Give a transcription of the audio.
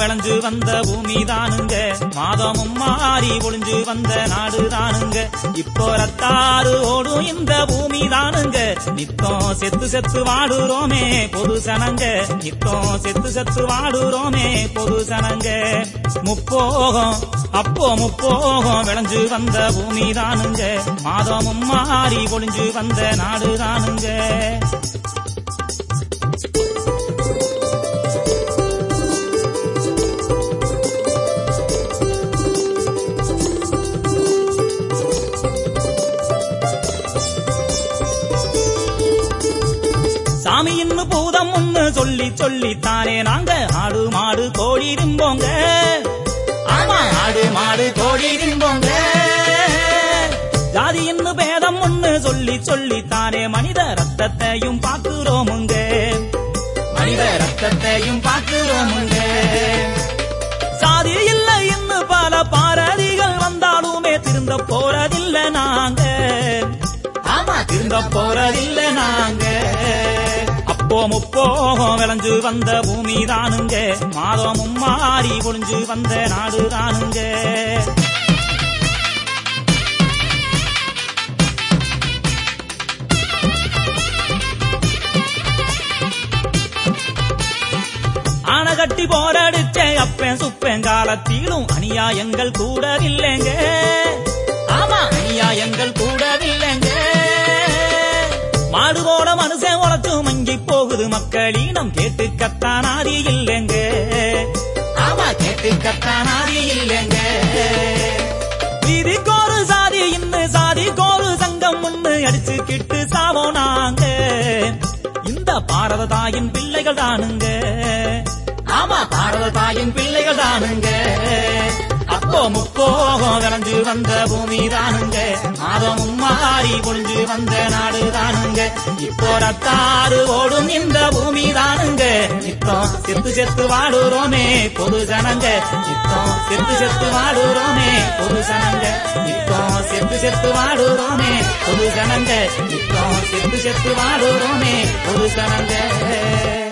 விளைஞ்சு வந்த பூமி தானுங்க மாதமும் மாறி ஒளிஞ்சு வந்த நாடு தானுங்க இப்போ ரத்தாறு ஓடும் இந்த பூமி தானுங்க நித்தம் செத்து செத்து வாடுறோமே பொது சனங்க நித்தம் செத்து செத்து வாடுறோமே பொது சனங்க முப்போகம் அப்போ முப்போகம் விளைஞ்சு வந்த பூமி தானுங்க மாதமும் மாறி ஒளிஞ்சு வந்த நாடு தானுங்க சாமி இன்னும் பூதம் ஒண்ணு சொல்லி சொல்லி தானே நாங்க ஆடு மாடு கோழி திம்போங்க ஆமா ஆடு மாடு கோழி திம்போங்க ஜாதி இன்னும் பேதம் ஒண்ணு சொல்லி சொல்லி தானே மனித ரத்தத்தையும் பாக்குறோமுங்க மனித ரத்தத்தையும் பாக்குறோமுங்க சாதி இல்லை இன்னும் பல பாரதிகள் வந்தாலுமே திருந்த போறதில்லை நாங்க ஆமா திருந்த போறதில்லை நாங்க அப்போ முப்போகம் விளைஞ்சு வந்த பூமி தானுங்க மாதமும் மாறி ஒளிஞ்சு வந்த நாடு தானுங்க ஆனை கட்டி போரடிச்ச அப்பன் சுப்பன் காலத்திலும் அநியாயங்கள் கூடவில்லைங்க ஆமா அநியாயங்கள் கூடவில்லைங்க மாடு போல மனுஷன் உழைச்சு மங்கி போகுது மக்களிடம் கேட்டு கத்தானாதி இல்லைங்க ஆமா கேட்டு கத்தானாதி இல்லைங்க விதிக்கோரு சாதி இன்னு சாதி கோரு சங்கம் ஒண்ணு அடிச்சுக்கிட்டு சாவோம் நாங்க இந்த பாரத தாயின் பிள்ளைகள் தானுங்க ஆமா பாரத தாயின் பிள்ளைகள் தானுங்க அப்போ முப்போகம் விளைஞ்சு வந்த பூமி தானுங்க மாதமும் மாறி பொழிஞ்சு வந்த நாடு தானுங்க இப்போ ரத்தாறு ஓடும் இந்த பூமி தானுங்க நித்தம் செத்து செத்து வாடுறோமே பொது ஜனங்க நித்தம் செத்து செத்து வாடுறோமே பொது ஜனங்க நித்தம் செத்து செத்து வாடுறோமே பொது ஜனங்க நித்தம் செத்து செத்து வாடுறோமே பொது ஜனங்க